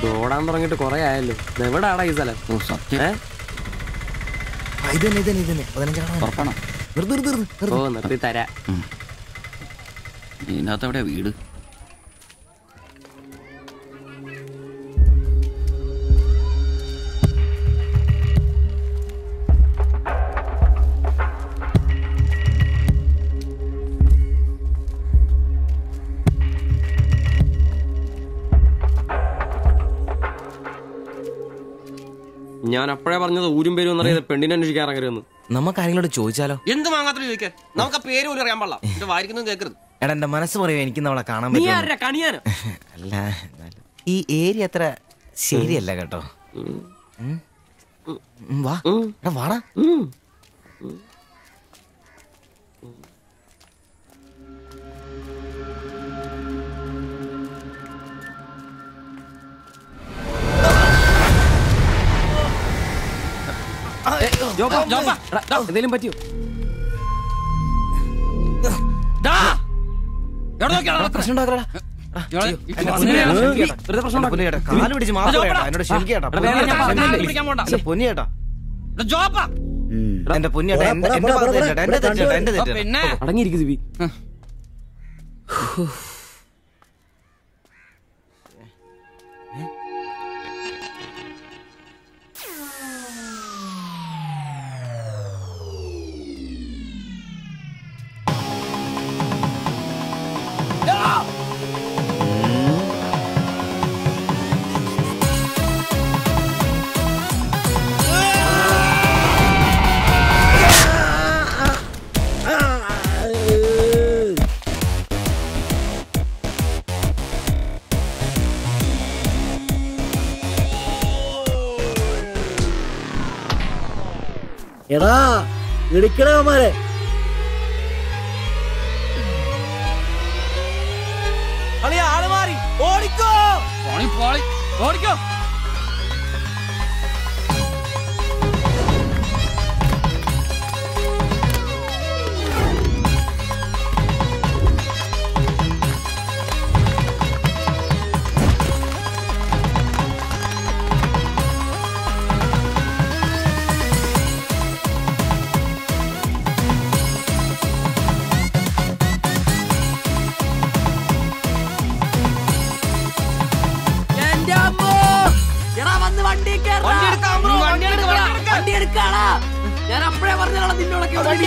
ഓടാൻ തുടങ്ങിയിട്ട് കുറെ ആയല്ലോ എവിടാടാ ഈ സ്ഥലം ഓ സത്യം ഏ ഇത് തന്നെ ഇത് തന്നെ ഇത് തന്നെ പതിനഞ്ചാണ് ഉറപ്പാണോ നിർത്ത് നിർത്ത് നിർത്ത് ഓ നിർത്തി തരാ ഇതിനകത്ത് എവിടെയാ വീട് ഞാൻ അപ്പോഴേ പറഞ്ഞത് ഊരും പേരും എന്നറിയാതെ പെണ്ണിനെ അന്വേഷിക്കാൻ ഇറങ്ങരുതെന്ന് നമുക്ക് ആരെങ്കിലും ചോദിച്ചാലോ എന്ത് മാങ്ങാത്ര ചോദിക്കാൻ നമുക്ക് ആ പേര് പോലും അറിയാൻ പാടില്ല എന്റെ വായിരിക്കുന്നു കേൾക്കരുത് എടാ എന്റെ മനസ്സ് പറയും എനിക്ക് അവളെ കാണാൻ നീ പറ്റുമോ ആരാ കണിയാനോ അല്ല എന്നാലും ഈ ഏരിയ അത്ര ശരിയല്ല കേട്ടോ ഉം. ഉം, വാ എടാ വാടാ എന്തേലും പറ്റിയോ പ്രശ്നം ഉണ്ടാക്കലടാ വെറുതെ പ്രശ്നം ഉണ്ടാക്കല്ലേ? കാല് പിടിച്ച് മാറി എന്നോട് ക്ഷമിക്കേട്ടാ എടാ, വേഗം ഞാൻ പറഞ്ഞില്ലേ? എന്റെ പൊന്നിയേട്ടാ എന്റെ പൊന്നിയേട്ടാ എന്റെ എന്റെ ഭാഗത്ത് തെറ്റേട്ടാ എന്റെ തെറ്റേട്ടാ എന്റെ തെറ്റേട്ടാ അടങ്ങിയിരിക്കും ദിവി എടാ ഇടിക്കണവന്മാരെ ആള് മാറി ഓടിക്കോ ഓടിക്കോ വണ്ടി എടുക്കാം ബ്രോ, വണ്ടി എടുക്കാം, വണ്ടി എടുക്കാം. ഞാൻ അപ്പഴേ പറഞ്ഞോളാം നിന്നോടൊക്കെ വണ്ടി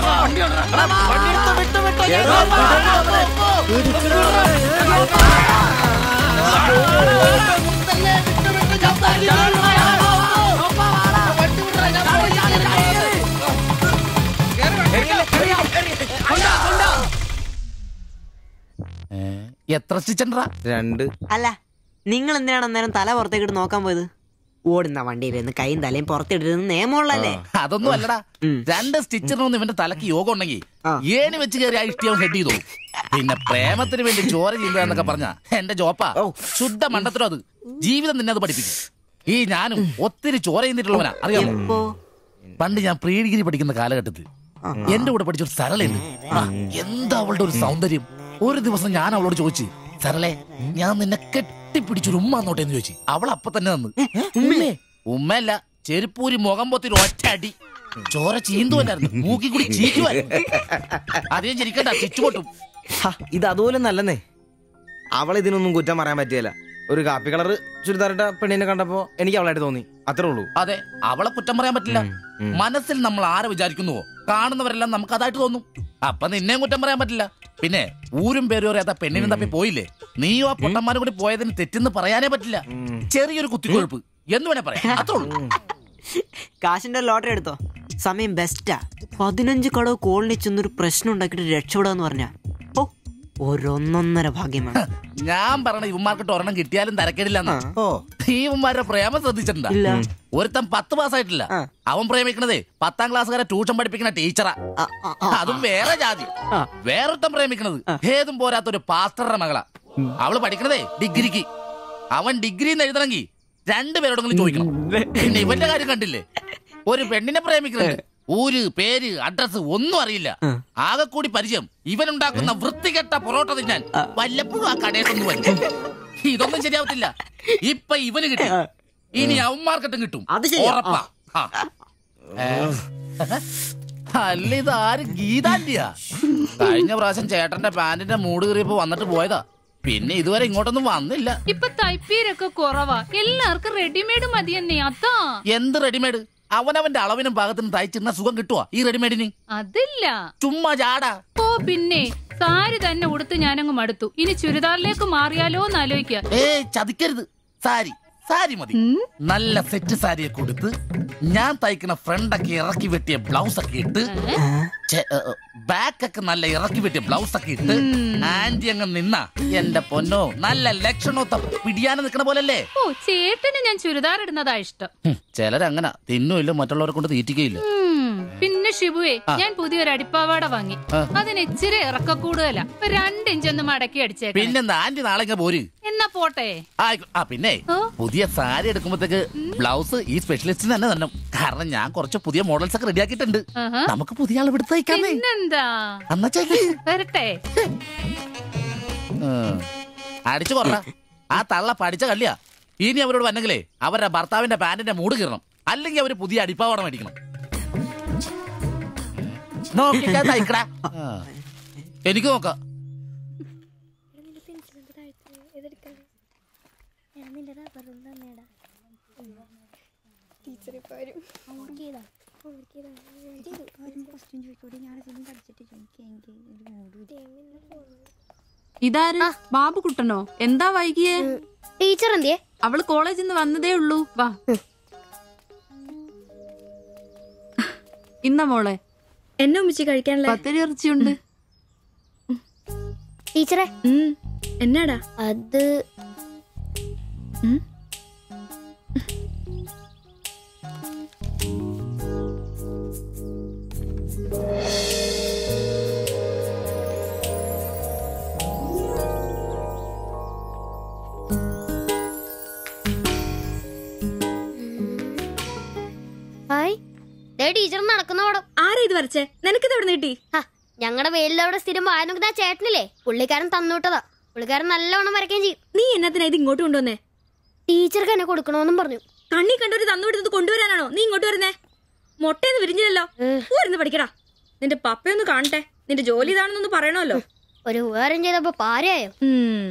എത്ര സ്റ്റിച്ചണ്ടാ രണ്ട് അല്ല നിങ്ങൾ എന്തിനാണ് അന്നേരം തല പുറത്തേക്കിട്ട് നോക്കാൻ പോയത് ഓടുന്ന വണ്ടിയിലിരുന്ന് കൈയും തലയും പുറത്തിട്ടിരുന്ന് നിയമമുള്ളല്ലേ അതൊന്നും അല്ലടാ ഉം. രണ്ട് സ്റ്റിച്ചറിനൊന്നും ഇവന്റെ തലക്ക് യോഗം ഉണ്ടെങ്കിൽ ആ. ഏണി വെച്ച് കയറി ആ ഇഷ്ടിയവൻ ഹെഡ് ചെയ്തു പിന്നെ പ്രേമത്തിന് വേണ്ടി ചോര ചെയ്യുക എന്നൊക്കെ പറഞ്ഞ എന്റെ ജോപ്പ ശുദ്ധ മണ്ടത്തരം അത് ജീവിതം നിന്നെ അത് പഠിപ്പിക്കും ഈ ഞാനും ഒത്തിരി ചോര ചെയ്യുന്നിട്ടുള്ളവനാ അറിയാമോ എപ്പോ പണ്ട് ഞാൻ പ്രീ ഡിഗ്രി പഠിക്കുന്ന കാലഘട്ടത്തിൽ എന്റെ കൂടെ പഠിച്ച ഒരു സരളയുണ്ട് ആ, എന്താ അവളുടെ ഒരു സൗന്ദര്യം ഒരു ദിവസം ഞാൻ അവളോട് ചോദിച്ചു സരളെ ഞാൻ നിന്നെ കെട്ടിപ്പിടിച്ചൊരു ഉമ്മ എന്നോട്ടെ എന്ന് ചോദിച്ചു അവൾ അപ്പൊ തന്നെ തന്നു ഉമ്മേ ഉമ്മയല്ല ചെരുപ്പൂരി മുഖം പൊത്തിരി ഒറ്റടി ചോര ചീന്തുവല്ലായിരുന്നു മൂക്കി കൂടി ചീറ്റുമായിരുന്നു അധികം ചിരിക്കണ്ട ചുറ്റുപൊട്ടും ഹ, ഇത് അതുപോലെ നല്ലെന്നേ അവൾ ഇതിനൊന്നും കുറ്റം പറയാൻ പറ്റിയല്ല ഒരു കാപ്പി കളർ ചുരിദാറിട്ട പെണ്ണിനെ കണ്ടപ്പോ എനിക്ക് അവളായിട്ട് തോന്നി അത്രേ ഉള്ളൂ അതെ അവളെ കുറ്റം പറയാൻ പറ്റില്ല ഉം. മനസ്സിൽ നമ്മൾ ആരെ വിചാരിക്കുന്നുവോ കാണുന്നവരെല്ലാം നമുക്ക് അതായിട്ട് തോന്നും അപ്പൊ നിന്നെയും കുറ്റം പറയാൻ പറ്റില്ല പിന്നെ ഊരും പേരും അറിയാത്ത പെണ്ണിനും തപ്പി പോയില്ലേ നീയും ആ പൊട്ടന്മാരും കൂടി പോയതിന് തെറ്റെന്ന് പറയാനേ പറ്റില്ല ചെറിയൊരു കുത്തിക്കൊഴുപ്പ് എന്ന് വേണേ പറയാം അത്രേ ഉള്ളൂ കാശിന്റെ ലോട്ടറി എടുത്തോ സമയം ബെസ്റ്റാ പതിനഞ്ച് കടവ് കോളിനി ചെന്നൊരു പ്രശ്നം ഉണ്ടാക്കിയിട്ട് രക്ഷപ്പെടാന്ന് പറഞ്ഞ ഓ ഒരൊന്നൊന്നര ഭാഗ്യമാണ് ഞാൻ പറഞ്ഞ ഇവന്മാർക്കിട്ട് ഒരെണ്ണം കിട്ടിയാലും തരക്കേടില്ലെന്നാ ഓ ഈ ഇവന്മാരുടെ പ്രേമം ശ്രദ്ധിച്ചിട്ടുണ്ടാ ഇല്ല ഒരുത്തൻ പത്ത് പാസ്സായിട്ടില്ല ആ. അവൻ പ്രേമിക്കണതേ പത്താം ക്ലാസ്സുകാരെ ട്യൂഷൻ പഠിപ്പിക്കുന്ന ടീച്ചറാ ആ, ആ, ആ. അതും വേറെ ജാതി ആ. വേറൊരുത്തൻ പ്രേമിക്കണത് ഏതും പോരാത്ത ഒരു പാസ്റ്ററുടെ മകളാ അവള് പഠിക്കണതേ ഡിഗ്രിക്ക് അവൻ ഡിഗ്രി എഴുതണമെങ്കിൽ രണ്ടുപേരോടെങ്കിലും ചോദിക്കണം പിന്നെ ഇവന്റെ കാര്യം കണ്ടില്ലേ ഒരു പെണ്ണിനെ പ്രേമിക്കുന്നുണ്ട് ഊര് പേര് അഡ്രസ് ഒന്നും അറിയില്ല ആകെ കൂടി പരിചയം ഇവനുണ്ടാക്കുന്ന വൃത്തികെട്ട പൊറോട്ട തിന്നാൻ വല്ലപ്പോഴും ആ കടയിലൊന്നും വരും ഇതൊന്നും ശരിയാവത്തില്ല ഇപ്പൊ ഇവന് കിട്ടി ഇനി അവന്മാർക്കിട്ടും കിട്ടും അത് ശരിയാ. ഉറപ്പാ ആ. ഏ. അല്ല ഇത് ആര് ഗീതാന്റിയാ കഴിഞ്ഞ പ്രാവശ്യം ചേട്ടന്റെ പാന്റിന്റെ മൂട് കയറിയപ്പോ വന്നിട്ട് പോയതാ പിന്നെ ഇതുവരെ ഇങ്ങോട്ടൊന്നും വന്നില്ല ഇപ്പൊ തൈപ്പീരൊക്കെ കുറവാ എല്ലാവർക്കും റെഡിമെയ്ഡ് മതി തന്നെ അതാ എന്ത് റെഡിമെയ്ഡ് അവനവന്റെ അളവിനും പാകത്തിനും തയ്ച്ചിരുന്ന സുഖം കിട്ടുവാ ഈ റെഡിമെയ്ഡിന് അതില്ല ചുമ്മാ ചാടാ ഓ പിന്നെ സാരി തന്നെ ഉടുത്ത് ഞാനങ്ങ് മടുത്തു ഇനി ചുരിദാറിലേക്ക് മാറിയാലോ എന്ന് ആലോചിക്കുക ഏ ചതിക്കരുത് സാരി സാരി മതി നല്ല സെറ്റ് സാരിയെ കൊടുത്ത് ഞാൻ തയ്ക്കുന്ന ഫ്രണ്ടൊക്കെ ഇറക്കി വെട്ടിയ ബ്ലൗസ് ഒക്കെ ഇട്ട് ബാക്ക് ഒക്കെ നല്ല ഇറക്കി വെട്ടിയ ബ്ലൗസ് ഒക്കെ ഇട്ട് ആന്റി അങ്ങ് നിന്ന എന്റെ പൊന്നോ നല്ല ലക്ഷണമൊത്ത പിടിയാനെ നിക്കണ പോലല്ലേ ഓ ചേട്ടന് ഞാൻ ചുരിദാർ ഇടുന്നതാ ഇഷ്ടം ഹും, ചിലരങ്ങനെ തിന്നുമില്ല മറ്റുള്ളവരെ കൊണ്ട് തീറ്റിക്കയില്ല ഉം, പിന്നെ ഷിബുവേ ഞാൻ പുതിയൊരു അടിപ്പാവാട വാങ്ങി അതിന് ഇച്ചിരി ഇറക്ക കൂടുതല രണ്ട് ഇഞ്ചൊന്ന് മടക്കി അടിച്ചേക്കാം പിന്നെന്താ ആന്റി നാളെ ഇങ്ങ് പോര് എന്നാ പോട്ടെ ആയിക്കോ- ആ പിന്നെ ഓ. പുതിയ സാരി എടുക്കുമ്പോഴത്തേക്ക് ബ്ലൗസ് ഈ സ്പെഷ്യലിസ്റ്റിന് തന്നെ തന്നെ കാരണം ഞാൻ കുറച്ച് പുതിയ മോഡൽസ് ഒക്കെ റെഡിയാക്കിയിട്ടുണ്ട് ആഹാ. നമുക്ക് പുതിയ ആൾ എടുത്ത് തയ്ക്കാന്നേ പിന്നെന്താ എന്നാ ചെയ്യ് വരട്ടെ ഉം. അടിച്ചു കൊറ ആ തള്ള പഠിച്ച കള്ളിയാ ഇനി അവരോട് വന്നെങ്കിലേ അവരുടെ ഭർത്താവിന്റെ പാന്റിന്റെ മൂട് കീറണം അല്ലെങ്കിൽ അവര് പുതിയ അടിപ്പാവട മേടിക്കണം നോക്കിക്കാ തയ്ക്കടാ ആ. എനിക്ക് നോക്കാം ഇതാര് ബാബുക്കുട്ടനോ എന്താ വൈകിയേ ടീച്ചർ എന്തിയെ അവള് കോളേജിൽ നിന്ന് വന്നതേ ഉള്ളൂ വാ ഇന്ന മോളെ എന്നെ ഉമ്മിച്ച് കഴിക്കാനുള്ള പത്തിരി ഇറച്ചിയുണ്ട് ടീച്ചറെ എന്നാടാ അത് ഹായ് ദേ ടീച്ചർ നടക്കുന്ന പടം ആരാ ഇത് വരച്ചേ നിനക്കിത് എവിടെ കിട്ടി ഞങ്ങളുടെ വെയിലവിടെ സ്ഥിരം വായ നോക്കുന്ന ആ ചേട്ടനില്ലേ പുള്ളിക്കാരൻ തന്നുവിട്ടതാ പുള്ളിക്കാരൻ നല്ലവണ്ണം വരയ്ക്കുകയും ചെയ്യും നീ എന്നത്തിനാ ഇത് ഇങ്ങോട്ട് കൊണ്ടുവന്നേ ടീച്ചർക്ക് എന്നെ കൊടുക്കണമെന്നും പറഞ്ഞു കണ്ണി കണ്ടൊരു തന്നുവിടുന്നത് കൊണ്ടുവരാനാണോ നീ ഇങ്ങോട്ട് വരുന്നേ മുട്ടയെന്ന് വിരിഞ്ഞില്ലല്ലോ പോരുന്ന് പഠിക്കടാ നിന്റെ പപ്പയൊന്ന് കാണട്ടെ നിന്റെ ജോലി ഇതാണെന്നൊന്ന് പറയണമല്ലോ ഒരു ഉപകാരം ചെയ്തപ്പോ പാരയായോ ഉം.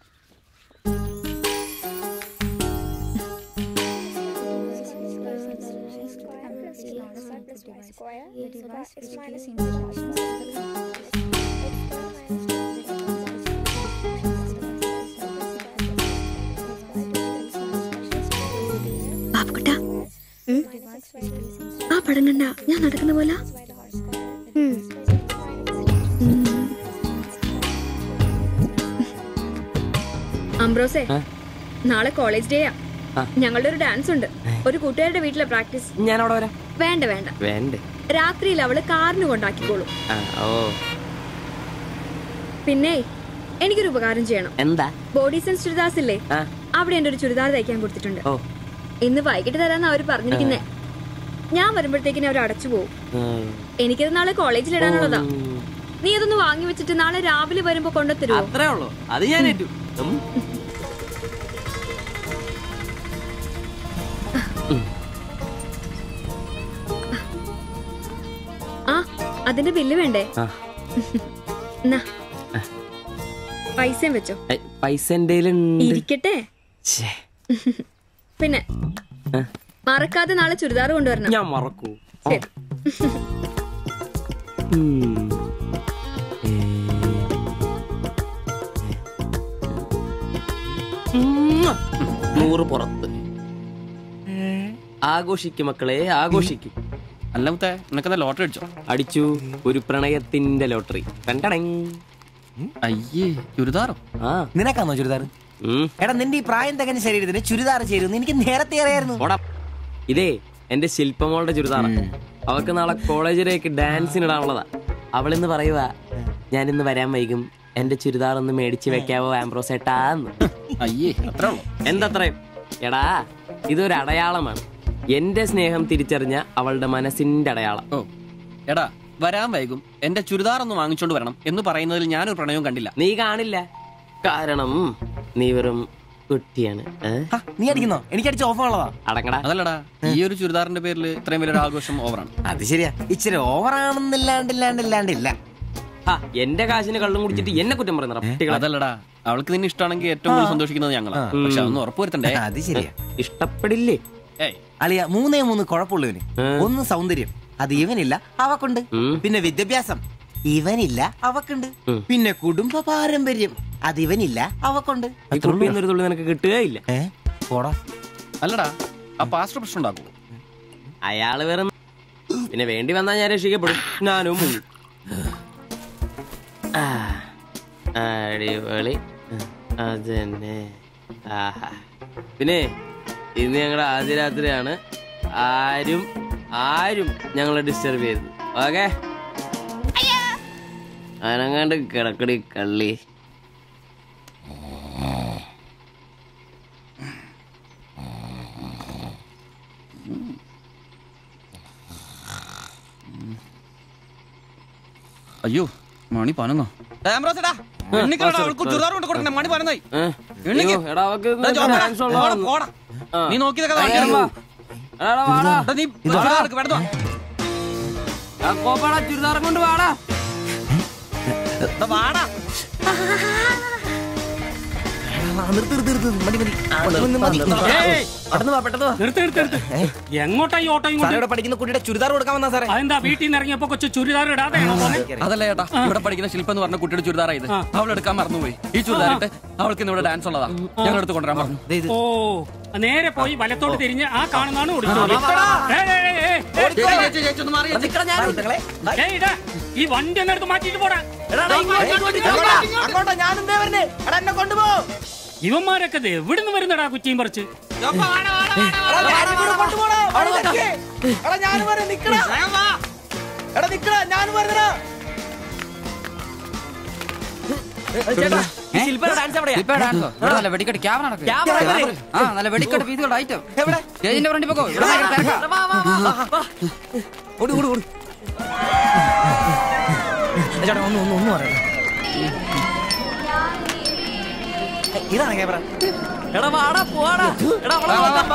ബാബുക്കുട്ടാ, ആ പടം കണ്ട ഞാൻ നടക്കുന്ന പോലെ ഉം. അംബ്രോസേ നാളെ കോളേജ് ഡേയാ ഞങ്ങളുടെ ഒരു ഡാൻസ് ഉണ്ട് ഒരു കൂട്ടുകാരുടെ വീട്ടിലെ പ്രാക്ടീസ് ഞാൻ അവിടെ വരാം വേണ്ട വേണ്ട വേണ്ടേ രാത്രിയിൽ അവള് കാറിന് കൊണ്ടാക്കിക്കോളും ആ, ഓ പിന്നെ എനിക്കൊരു ഉപകാരം ചെയ്യണം എന്താ ബോഡി സെൻസ് ചുരിദാസ് ഇല്ലേ ആ. അവിടെ എന്റെ ഒരു ചുരിദാർ തയ്ക്കാൻ കൊടുത്തിട്ടുണ്ട് ഓ ഇന്ന് വൈകിട്ട് തരാന്ന് അവര് പറഞ്ഞിരിക്കുന്നേ ഞാൻ വരുമ്പോഴത്തേക്കിന് അവർ അടച്ചു പോകും ഉം. എനിക്കത് നാളെ കോളേജിൽ ഇടാനുള്ളതാ നീ അതൊന്ന് വാങ്ങി വെച്ചിട്ട് നാളെ രാവിലെ വരുമ്പോ കൊണ്ടുത്തരുമോ അത്രേ ഉള്ളൂ അത് ഞാൻ ഏറ്റു ഉം. ആ അതിന്റെ ബില്ല് വേണ്ടേ ആ. എന്നാ പൈസയും വെച്ചോ ഏ, പൈസ എന്റെ കയ്യിലുണ്ട്. ഇരിക്കട്ടെ ശ്ശേ, പിന്നെ ആ. മറക്കാതെ നാളെ ചുരിദാർ കൊണ്ടുവരണം ഞാൻ മറക്കൂ ഓ. ശരി. ഉം. ഏ. ഉമ്മ. നൂറ് പുറത്ത് ആഘോഷിക്കും മക്കളെ ആഘോഷിക്കും അല്ല മുത്തേ നിനക്കെന്താ ലോട്ടറി അടിച്ചോ അടിച്ചു ഒരു പ്രണയത്തിന്റെ ലോട്ടറി കണ്ടടങ് അയ്യേ ചുരിദാറോ ആ നിനക്കാന്നോ ചുരിദാർ ഉം. എടാ നിന്റെ ഈ പ്രായം തികഞ്ഞ ശരീരത്തിന് ചുരിദാർ ചേരുന്നു എനിക്ക് നേരത്തെ അറിയായിരുന്നു പോടാ. ഇതേ എന്റെ ശില്പമോളുടെ ചുരിദാറ അവൾക്ക് നാളെ കോളേജിലേക്ക് ഡാൻസിനിടാനുള്ളതാ അവളിന്ന് പറയുക ഞാനിന്ന് വരാൻ വൈകും എന്റെ ചുരിദാർ ഒന്ന് മേടിച്ച് വെക്കാവോ ആംബ്രോസേട്ടാന്ന് അയ്യേ അത്ര ഉള്ളു എന്തത്രയും എടാ ഇതൊരു അടയാളമാണ് എന്റെ സ്നേഹം തിരിച്ചറിഞ്ഞ അവളുടെ മനസ്സിന്റെ അടയാളം ഓ എടാ വരാൻ വൈകും എന്റെ ചുരിദാർ ഒന്ന് വാങ്ങിച്ചോണ്ട് വരണം എന്ന് പറയുന്നതിൽ ഞാനൊരു പ്രണയവും കണ്ടില്ല നീ കാണില്ല കാരണം നീ വെറും കുട്ടിയാണ് ഏ? ആ, നീ അടിക്കുന്നോ എനിക്ക് അടിച്ച് ഓഫ് ആണല്ലോ അടങ്ങടാ അതല്ലടാ ഈ ഒരു ചുരിദാറിന്റെ പേരിൽ ഇത്രയും വലിയൊരു ആഘോഷം ഓവറാണ് അത് ശരിയാ ഇച്ചിരി ഓവറാണെന്നില്ലാണ്ട് ഇല്ലാണ്ട് ഇല്ലാണ്ടില്ല ആ, എന്റെ കാശിന് കള്ളും കുടിച്ചിട്ട് എന്നെ കുറ്റം പറയുന്ന കുട്ടികളെ അതല്ലടാ അവൾക്ക് നിന്നെ ഇഷ്ടമാണെങ്കിൽ ഏറ്റവും കൂടുതൽ സന്തോഷിക്കുന്നത് ഞങ്ങളാ പക്ഷെ അതൊന്ന് ഉറപ്പുവരുത്തണ്ടേ അത് ശരിയാ ഇഷ്ടപ്പെടില്ലേ ഏയ് അളിയ മൂന്നേ മൂന്ന് കുഴപ്പമുള്ളവന് ഒന്ന് സൗന്ദര്യം അത് ഇവനില്ല അവക്കുണ്ട് ഉം. പിന്നെ വിദ്യാഭ്യാസം ഇവനില്ല അവക്കുണ്ട് പിന്നെ കുടുംബ പാരമ്പര്യം അത് ഇവനില്ല അവക്കുണ്ട് ഈ കുപ്പിയിൽ ഒരു തുള്ളി നിനക്ക് കിട്ടുകയില്ല ഏ പോടാ അല്ലടാ ആ പാസ്റ്റർ പ്രശ്നം ഉണ്ടാക്കൂ അയാള് വേറെ പിന്നെ വേണ്ടി വന്നാൽ ഞാൻ രക്ഷിക്കപ്പെടും ഞാനും മുങ്ങും. ആ, അടിപൊളി അതന്നെ ആഹാ പിന്നെ ഇന്ന് ഞങ്ങളുടെ ആദ്യ രാത്രിയാണ് ആരും ആരും ഞങ്ങളെ ഡിസ്റ്റർബ് ചെയ്തത് ഓക്കെ അനങ്ങാണ്ട് കിടക്കടി കള്ളി അയ്യോ മണി പനന്നോ മണി പനന്നായി ഏ? എണ്ണിക്ക്. അയ്യോ, എടാ അവക്ക് ദാ ജോമോനെ, ഡാൻസ് ഉള്ളതാണെന്ന്. പോടാ, ആ. നീ നോക്കിയതൊക്കെ ആ, കാണിക്കാൻ വാ. എടാ, വാടാ. എടാ, നീ ചുരിദാർ വേണ്ട ആ, കോപ്പാടാ ചുരിദാറും കൊണ്ട് വാടാ വാടാ നിർത്ത് നിർത്ത് നിർത്ത് മതി മതി പെട്ടെന്ന് മതി പെട്ടെന്ന് വാ പെട്ടെന്ന് വാ നിർത്ത് നിർത്ത് നിർത്ത് എങ്ങോട്ടാ ഈ ഓട്ടോ സാറേ ഇങ്ങോട്ട് ഇവിടെ പഠിക്കുന്ന കുട്ടിയുടെ ചുരിദാർ കൊടുക്കാൻ വന്നാ സാറേ അതെന്താ വീട്ടിൽ നിന്ന് ഇറങ്ങിയപ്പോ കൊച്ചു ചുരിദാർ ഇടാതെയാണോ പോന്നെ അതല്ല ചേട്ടാ ഇവിടെ പഠിക്കുന്ന ശില്പം എന്ന് പറഞ്ഞ കുട്ടിയുടെ ചുരിദാറാ ഇത് അവൾ എടുക്കാൻ മറന്നുപോയി ഈ ചുരിദാറിട്ട് അവൾക്ക് ഇന്ന് ഇവിടെ ഡാൻസ് ഉള്ളതാ ഞങ്ങൾ എടുത്ത് കൊണ്ടുവരാൻ പറഞ്ഞു ദേ ഇത് ഓ നേരെ പോയി വലത്തോട്ട് തിരിഞ്ഞ് ആ കാണുന്നതാണ് ഓടിച്ചോളി സുഹൃത്തുക്കളെ, ഏയ് ഇടാ ഈ വണ്ടി ഒന്ന് എടുത്ത് മാറ്റിട്ട് പോടാ അങ്ങോട്ടാ, അങ്ങോട്ടാ ഞാനും ദേ വരുന്നേ എടാ എന്നെ കൊണ്ടുപോ ഇവന്മാരൊക്കെ ദേ എവിടുന്ന് വരുന്നടാ കുറ്റിയും പറിച്ച് എടാ, ഞാനും കൂടെ കൊണ്ടുപോടാ. അവിടെ നിക്ക്. എടാ, ഞാനും വരാം, നിക്കടാ. എടാ, നിക്കടാ, ഞാനും വരുന്നെടാ. ഈ ശില്പയുടെ ഡാൻസ് എവിടെയാ? നല്ല വെടിക്കെട്ട് ക്യാമറ നടക്ക്. ക്യാമറ എവിടെ? ആ നല്ല വെടിക്കെട്ട് പീസുകളുടെ ഐറ്റം എവിടെ? സ്റ്റേജിന്റെ ഫ്രണ്ടിൽ പോക്കോ ഇവിടെ ഭയങ്കര തിരക്കാ. ഓടി, ഓടി, ഓടി. ഏ, ചേട്ടാ, ഒന്ന് ഒന്ന് ഒന്ന് പറയാം ഇതാണ് ക്യാമറ എടാ വാടാ പോവാടാ എടാ അവളെ നോക്കാം